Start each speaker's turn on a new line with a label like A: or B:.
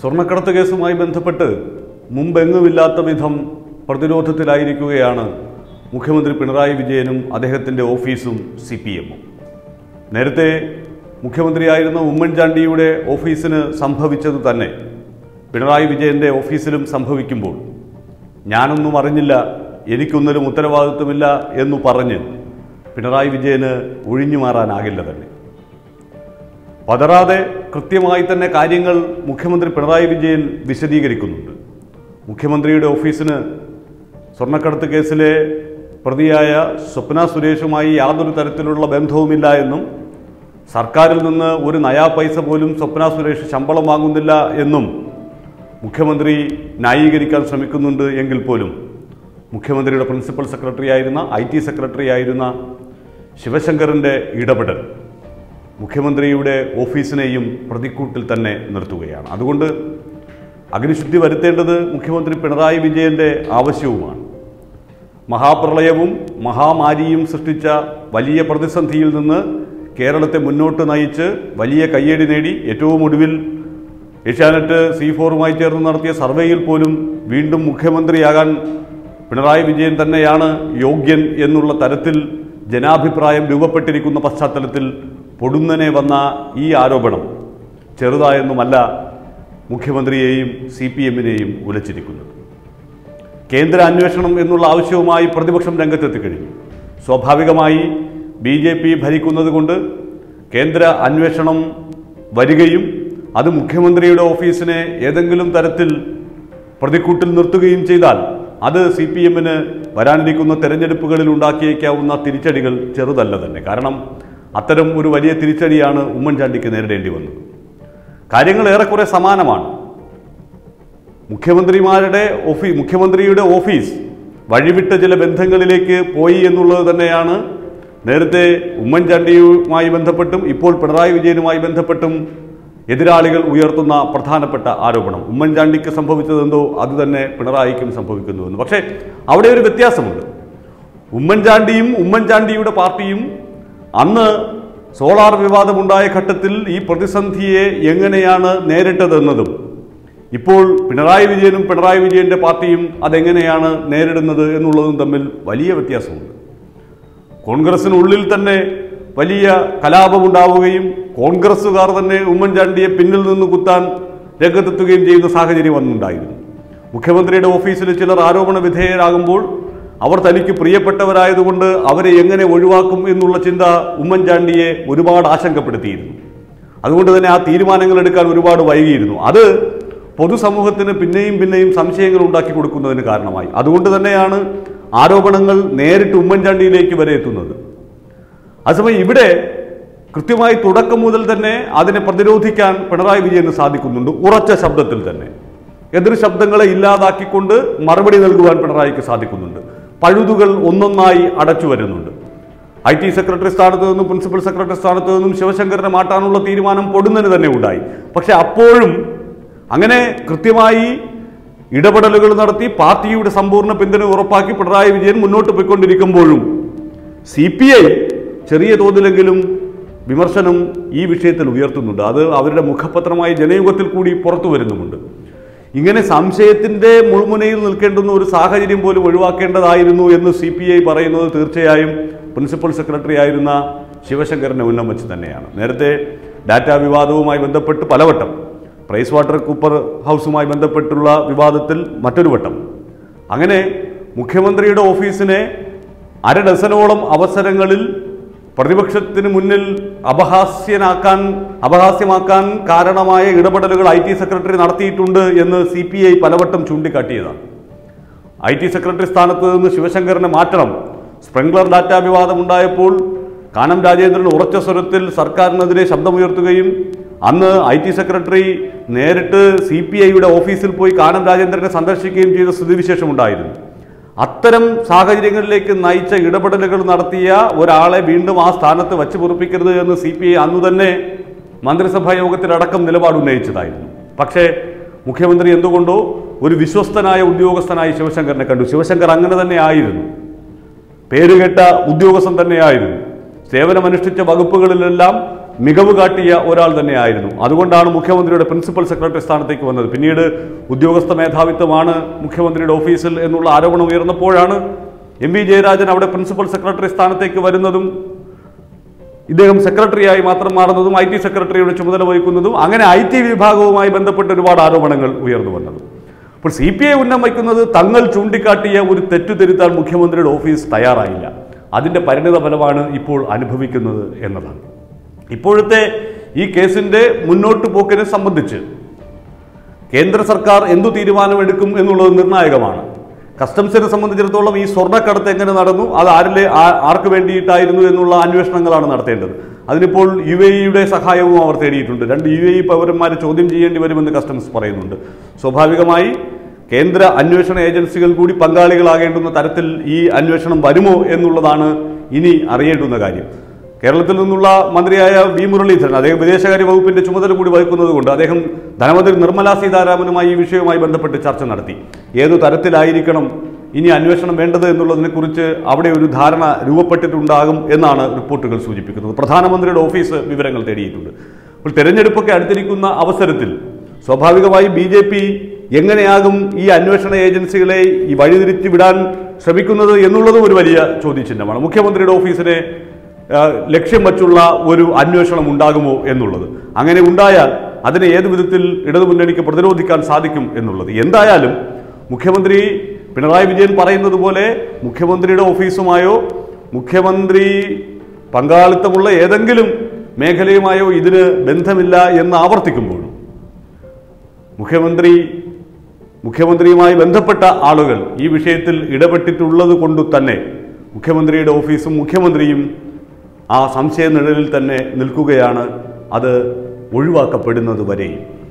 A: സ്വർണ്ണക്കടത്ത് കേസുമായി ബന്ധപ്പെട്ട് മുമ്പെങ്ങുമില്ലാത്ത വിധം പ്രതിരോധത്തിലായിരിക്കുകയാണ് മുഖ്യമന്ത്രി പിണറായി വിജയനും അദ്ദേഹത്തിൻ്റെ ഓഫീസും സി പി എമ്മും നേരത്തെ മുഖ്യമന്ത്രിയായിരുന്ന ഉമ്മൻചാണ്ടിയുടെ ഓഫീസിന് സംഭവിച്ചത് തന്നെ പിണറായി വിജയൻ്റെ ഓഫീസിലും സംഭവിക്കുമ്പോൾ ഞാനൊന്നും അറിഞ്ഞില്ല എനിക്കൊന്നിലും ഉത്തരവാദിത്വമില്ല എന്നു പറഞ്ഞ് പിണറായി വിജയന് ഒഴിഞ്ഞു മാറാനാകില്ല തന്നെ പതറാതെ കൃത്യമായി തന്നെ കാര്യങ്ങൾ മുഖ്യമന്ത്രി പിണറായി വിജയൻ വിശദീകരിക്കുന്നുണ്ട് മുഖ്യമന്ത്രിയുടെ ഓഫീസിന് സ്വർണ്ണക്കടത്ത് കേസിലെ പ്രതിയായ സ്വപ്ന സുരേഷുമായി യാതൊരു തരത്തിലുള്ള ബന്ധവുമില്ല എന്നും സർക്കാരിൽ നിന്ന് ഒരു നയാ പൈസ പോലും സ്വപ്ന സുരേഷ് ശമ്പളം വാങ്ങുന്നില്ല എന്നും മുഖ്യമന്ത്രി ന്യായീകരിക്കാൻ ശ്രമിക്കുന്നുണ്ട് എങ്കിൽ പോലും മുഖ്യമന്ത്രിയുടെ പ്രിൻസിപ്പൽ സെക്രട്ടറി ആയിരുന്ന ഐ ടി സെക്രട്ടറി ആയിരുന്ന ശിവശങ്കറിൻ്റെ ഇടപെടൽ മുഖ്യമന്ത്രിയുടെ ഓഫീസിനെയും പ്രതിക്കൂട്ടിൽ തന്നെ നിർത്തുകയാണ് അതുകൊണ്ട് അഗ്നിശുദ്ധി വരുത്തേണ്ടത് മുഖ്യമന്ത്രി പിണറായി വിജയൻ്റെ ആവശ്യവുമാണ് മഹാപ്രളയവും മഹാമാരിയും സൃഷ്ടിച്ച വലിയ പ്രതിസന്ധിയിൽ നിന്ന് കേരളത്തെ മുന്നോട്ട് നയിച്ച് വലിയ കയ്യടി നേടി ഏറ്റവും ഒടുവിൽ ഏഷ്യാനെറ്റ് സി ഫോറുമായി ചേർന്ന് നടത്തിയ സർവേയിൽ പോലും വീണ്ടും മുഖ്യമന്ത്രിയാകാൻ പിണറായി വിജയൻ തന്നെയാണ് യോഗ്യൻ എന്നുള്ള തരത്തിൽ ജനാഭിപ്രായം രൂപപ്പെട്ടിരിക്കുന്ന പശ്ചാത്തലത്തിൽ പൊടുന്നനെ വന്ന ഈ ആരോപണം ചെറുതായൊന്നുമല്ല മുഖ്യമന്ത്രിയെയും സി പി എമ്മിനെയും ഉലച്ചിരിക്കുന്നത് കേന്ദ്ര അന്വേഷണം എന്നുള്ള ആവശ്യവുമായി പ്രതിപക്ഷം രംഗത്തെത്തിക്കഴിഞ്ഞു സ്വാഭാവികമായി ബി ജെ പി ഭരിക്കുന്നത് കൊണ്ട് കേന്ദ്ര അന്വേഷണം വരികയും അത് മുഖ്യമന്ത്രിയുടെ ഓഫീസിനെ ഏതെങ്കിലും തരത്തിൽ പ്രതിക്കൂട്ടിൽ നിർത്തുകയും ചെയ്താൽ അത് സി പി എമ്മിന് വരാനിരിക്കുന്ന തെരഞ്ഞെടുപ്പുകളിൽ ഉണ്ടാക്കിയേക്കാവുന്ന തിരിച്ചടികൾ ചെറുതല്ല തന്നെ കാരണം അത്തരം ഒരു വലിയ തിരിച്ചടിയാണ് ഉമ്മൻചാണ്ടിക്ക് നേരിടേണ്ടി വന്നത് കാര്യങ്ങൾ ഏറെക്കുറെ സമാനമാണ് മുഖ്യമന്ത്രിമാരുടെ ഓഫീ മുഖ്യമന്ത്രിയുടെ ഓഫീസ് വഴിവിട്ട ചില ബന്ധങ്ങളിലേക്ക് പോയി എന്നുള്ളത് തന്നെയാണ് നേരത്തെ ഉമ്മൻചാണ്ടിയുമായി ബന്ധപ്പെട്ടും ഇപ്പോൾ പിണറായി വിജയനുമായി ബന്ധപ്പെട്ടും എതിരാളികൾ ഉയർത്തുന്ന പ്രധാനപ്പെട്ട ആരോപണം ഉമ്മൻചാണ്ടിക്ക് സംഭവിച്ചതെന്തോ അത് തന്നെ പിണറായിക്കും സംഭവിക്കുന്നുവെന്ന് പക്ഷേ അവിടെ ഒരു വ്യത്യാസമുണ്ട് ഉമ്മൻചാണ്ടിയും ഉമ്മൻചാണ്ടിയുടെ പാർട്ടിയും അന്ന് സോളാർ വിവാദമുണ്ടായ ഘട്ടത്തിൽ ഈ പ്രതിസന്ധിയെ എങ്ങനെയാണ് നേരിട്ടതെന്നതും ഇപ്പോൾ പിണറായി വിജയനും പിണറായി വിജയന്റെ പാർട്ടിയും അതെങ്ങനെയാണ് നേരിടുന്നത് എന്നുള്ളതും തമ്മിൽ വലിയ വ്യത്യാസമുണ്ട് കോൺഗ്രസിനുള്ളിൽ തന്നെ വലിയ കലാപമുണ്ടാവുകയും കോൺഗ്രസ്സുകാർ തന്നെ ഉമ്മൻചാണ്ടിയെ പിന്നിൽ നിന്ന് കുത്താൻ രംഗത്തെത്തുകയും ചെയ്യുന്ന സാഹചര്യം അന്നുണ്ടായിരുന്നു മുഖ്യമന്ത്രിയുടെ ഓഫീസിൽ ചിലർ ആരോപണ വിധേയരാകുമ്പോൾ അവർ തനിക്ക് പ്രിയപ്പെട്ടവരായതുകൊണ്ട് അവരെ എങ്ങനെ ഒഴിവാക്കും എന്നുള്ള ചിന്ത ഉമ്മൻചാണ്ടിയെ ഒരുപാട് ആശങ്കപ്പെടുത്തിയിരുന്നു അതുകൊണ്ട് തന്നെ ആ തീരുമാനങ്ങൾ എടുക്കാൻ ഒരുപാട് വൈകിയിരുന്നു അത് പൊതുസമൂഹത്തിന് പിന്നെയും പിന്നെയും സംശയങ്ങൾ ഉണ്ടാക്കി കൊടുക്കുന്നതിന് കാരണമായി അതുകൊണ്ട് തന്നെയാണ് ആരോപണങ്ങൾ നേരിട്ട് ഉമ്മൻചാണ്ടിയിലേക്ക് വരെ എത്തുന്നത് അതേസമയം ഇവിടെ കൃത്യമായി തുടക്കം മുതൽ തന്നെ അതിനെ പ്രതിരോധിക്കാൻ പിണറായി വിജയന് സാധിക്കുന്നുണ്ട് ഉറച്ച ശബ്ദത്തിൽ തന്നെ എതിർ ശബ്ദങ്ങളെ ഇല്ലാതാക്കിക്കൊണ്ട് മറുപടി നൽകുവാൻ പിണറായിക്ക് സാധിക്കുന്നുണ്ട് പഴുതുകൾ ഒന്നൊന്നായി അടച്ചു വരുന്നുണ്ട് ഐ ടി സെക്രട്ടറി സ്ഥാനത്ത് നിന്നും പ്രിൻസിപ്പൽ സെക്രട്ടറി സ്ഥാനത്ത് നിന്നും ശിവശങ്കരനെ മാറ്റാനുള്ള തീരുമാനം പൊടുന്നതിന് തന്നെ ഉണ്ടായി പക്ഷെ അപ്പോഴും അങ്ങനെ കൃത്യമായി ഇടപെടലുകൾ നടത്തി പാർട്ടിയുടെ സമ്പൂർണ്ണ പിന്തുണ ഉറപ്പാക്കി പിണറായി വിജയൻ മുന്നോട്ട് പോയിക്കൊണ്ടിരിക്കുമ്പോഴും സി പി ഐ ചെറിയ തോതിലെങ്കിലും വിമർശനം ഈ വിഷയത്തിൽ ഉയർത്തുന്നുണ്ട് അത് അവരുടെ മുഖപത്രമായി ജനയുഗത്തിൽ കൂടി പുറത്തു വരുന്നുമുണ്ട് ഇങ്ങനെ സംശയത്തിന്റെ മുൾമുനയിൽ നിൽക്കേണ്ടുന്ന ഒരു സാഹചര്യം പോലും ഒഴിവാക്കേണ്ടതായിരുന്നു എന്ന് സി പി ഐ പറയുന്നത് തീർച്ചയായും പ്രിൻസിപ്പൽ സെക്രട്ടറി ആയിരുന്ന ശിവശങ്കരനെ ഉന്നം വെച്ച് തന്നെയാണ് നേരത്തെ ഡാറ്റാ വിവാദവുമായി ബന്ധപ്പെട്ട് പലവട്ടം പ്രൈസ് വാട്ടർ കൂപ്പർ ഹൗസുമായി ബന്ധപ്പെട്ടുള്ള വിവാദത്തിൽ മറ്റൊരു വട്ടം അങ്ങനെ മുഖ്യമന്ത്രിയുടെ ഓഫീസിനെ അര ഡസനോളം അവസരങ്ങളിൽ പ്രതിപക്ഷത്തിന് മുന്നിൽ അപഹാസ്യനാക്കാൻ അപഹാസ്യമാക്കാൻ കാരണമായ ഇടപെടലുകൾ ഐ ടി സെക്രട്ടറി നടത്തിയിട്ടുണ്ട് എന്ന് സി പി ഐ പലവട്ടം ചൂണ്ടിക്കാട്ടിയതാണ് ഐ ടി സെക്രട്ടറി സ്ഥാനത്ത് നിന്ന് ശിവശങ്കരനെ മാറ്റണം സ്പ്രിംഗ്ലർ ഡാറ്റ വിവാദമുണ്ടായപ്പോൾ കാനം രാജേന്ദ്രൻ ഉറച്ച സ്വരത്തിൽ സർക്കാരിനെതിരെ ശബ്ദമുയർത്തുകയും അന്ന് ഐ ടി സെക്രട്ടറി നേരിട്ട് സി പി ഐയുടെ ഓഫീസിൽ പോയി കാനം രാജേന്ദ്രനെ സന്ദർശിക്കുകയും ചെയ്ത സ്ഥിതിവിശേഷമുണ്ടായിരുന്നു അത്തരം സാഹചര്യങ്ങളിലേക്ക് നയിച്ച ഇടപെടലുകൾ നടത്തിയ ഒരാളെ വീണ്ടും ആ സ്ഥാനത്ത് വച്ച് പൊറുപ്പിക്കരുത് എന്ന് സി പി ഐ അന്നു തന്നെ മന്ത്രിസഭാ യോഗത്തിലടക്കം നിലപാട് ഉന്നയിച്ചതായിരുന്നു പക്ഷേ മുഖ്യമന്ത്രി എന്തുകൊണ്ടോ ഒരു വിശ്വസ്തനായ ഉദ്യോഗസ്ഥനായി ശിവശങ്കറിനെ കണ്ടു ശിവശങ്കർ അങ്ങനെ തന്നെ ആയിരുന്നു പേരുകെട്ട ഉദ്യോഗസ്ഥൻ തന്നെയായിരുന്നു സേവനമനുഷ്ഠിച്ച വകുപ്പുകളിലെല്ലാം മികവ് കാട്ടിയ ഒരാൾ തന്നെയായിരുന്നു അതുകൊണ്ടാണ് മുഖ്യമന്ത്രിയുടെ പ്രിൻസിപ്പൽ സെക്രട്ടറി സ്ഥാനത്തേക്ക് വന്നത് പിന്നീട് ഉദ്യോഗസ്ഥ മേധാവിത്വമാണ് മുഖ്യമന്ത്രിയുടെ ഓഫീസിൽ എന്നുള്ള ആരോപണം ഉയർന്നപ്പോഴാണ് എം വി ജയരാജൻ അവിടെ പ്രിൻസിപ്പൽ സെക്രട്ടറി സ്ഥാനത്തേക്ക് വരുന്നതും ഇദ്ദേഹം സെക്രട്ടറിയായി മാത്രം മാറുന്നതും ഐ ടി സെക്രട്ടറിയുടെ ചുമതല വഹിക്കുന്നതും അങ്ങനെ ഐ ടി വിഭാഗവുമായി ബന്ധപ്പെട്ട് ഒരുപാട് ആരോപണങ്ങൾ ഉയർന്നു വന്നതും അപ്പോൾ സി പി ഐ ഉന്നം വയ്ക്കുന്നത് തങ്ങൾ ചൂണ്ടിക്കാട്ടിയ ഒരു തെറ്റു തിരുത്താൻ മുഖ്യമന്ത്രിയുടെ ഓഫീസ് തയ്യാറായില്ല അതിൻ്റെ പരിണിത ഫലമാണ് ഇപ്പോൾ അനുഭവിക്കുന്നത് എന്നതാണ് ഇപ്പോഴത്തെ ഈ കേസിൻ്റെ മുന്നോട്ട് പോക്കിനെ സംബന്ധിച്ച് കേന്ദ്ര സർക്കാർ എന്തു തീരുമാനമെടുക്കും എന്നുള്ളത് നിർണായകമാണ് കസ്റ്റംസിനെ സംബന്ധിച്ചിടത്തോളം ഈ സ്വർണ്ണക്കടത്ത് എങ്ങനെ നടന്നു അത് ആരിലെ ആ- ആർക്ക് വേണ്ടിയിട്ടായിരുന്നു എന്നുള്ള അന്വേഷണങ്ങളാണ് നടത്തേണ്ടത് അതിനിപ്പോൾ യു എ ഇയുടെ സഹായവും അവർ തേടിയിട്ടുണ്ട് രണ്ട് യു എ ഇ പൗരന്മാരെ ചോദ്യം ചെയ്യേണ്ടി വരുമെന്ന് കസ്റ്റംസ് പറയുന്നുണ്ട് സ്വാഭാവികമായി കേന്ദ്ര അന്വേഷണ ഏജൻസികൾ കൂടി പങ്കാളികളാകേണ്ടുന്ന തരത്തിൽ ഈ അന്വേഷണം വരുമോ എന്നുള്ളതാണ് ഇനി അറിയേണ്ടുന്ന കാര്യം കേരളത്തിൽ നിന്നുള്ള മന്ത്രിയായ വി മുരളീധരൻ അദ്ദേഹം വിദേശകാര്യ വകുപ്പിന്റെ ചുമതല കൂടി വഹിക്കുന്നത് കൊണ്ട് അദ്ദേഹം ധനമന്ത്രി നിർമ്മലാ സീതാരാമനുമായി ഈ വിഷയവുമായി ബന്ധപ്പെട്ട് ചർച്ച നടത്തി ഏതു തരത്തിലായിരിക്കണം ഇനി അന്വേഷണം വേണ്ടത് എന്നുള്ളതിനെക്കുറിച്ച് അവിടെ ഒരു ധാരണ രൂപപ്പെട്ടിട്ടുണ്ടാകും എന്നാണ് റിപ്പോർട്ടുകൾ സൂചിപ്പിക്കുന്നത് പ്രധാനമന്ത്രിയുടെ ഓഫീസ് വിവരങ്ങൾ തേടിയിട്ടുണ്ട് അപ്പോൾ തെരഞ്ഞെടുപ്പൊക്കെ അടുത്തിരിക്കുന്ന അവസരത്തിൽ സ്വാഭാവികമായി ബി ജെ പി എങ്ങനെയാകും ഈ അന്വേഷണ ഏജൻസികളെ ഈ വഴിതിരിച്ചു വിടാൻ ശ്രമിക്കുന്നത് എന്നുള്ളതും ഒരു വലിയ ചോദ്യചിഹ്നമാണ് മുഖ്യമന്ത്രിയുടെ ഓഫീസിനെ ആ, ലക്ഷ്യം വച്ചുള്ള ഒരു അന്വേഷണം ഉണ്ടാകുമോ എന്നുള്ളത് അങ്ങനെ ഉണ്ടായാൽ അതിനെ ഏത് വിധത്തിൽ ഇടതുമുന്നണിക്ക് പ്രതിരോധിക്കാൻ സാധിക്കും എന്നുള്ളത് എന്തായാലും മുഖ്യമന്ത്രി പിണറായി വിജയൻ പറയുന്നത് പോലെ മുഖ്യമന്ത്രിയുടെ ഓഫീസുമായോ മുഖ്യമന്ത്രി പങ്കാളിത്തമുള്ള ഏതെങ്കിലും മേഖലയുമായോ ഇതിന് ബന്ധമില്ല എന്ന് ആവർത്തിക്കുമ്പോഴും മുഖ്യമന്ത്രി മുഖ്യമന്ത്രിയുമായി ബന്ധപ്പെട്ട ആളുകൾ ഈ വിഷയത്തിൽ ഇടപെട്ടിട്ടുള്ളത് കൊണ്ട് തന്നെ മുഖ്യമന്ത്രിയുടെ ഓഫീസും മുഖ്യമന്ത്രിയും ആ സംശയ നിഴലിൽ തന്നെ നിൽക്കുകയാണ് അത് ഒഴിവാക്കപ്പെടുന്നത് വരെയും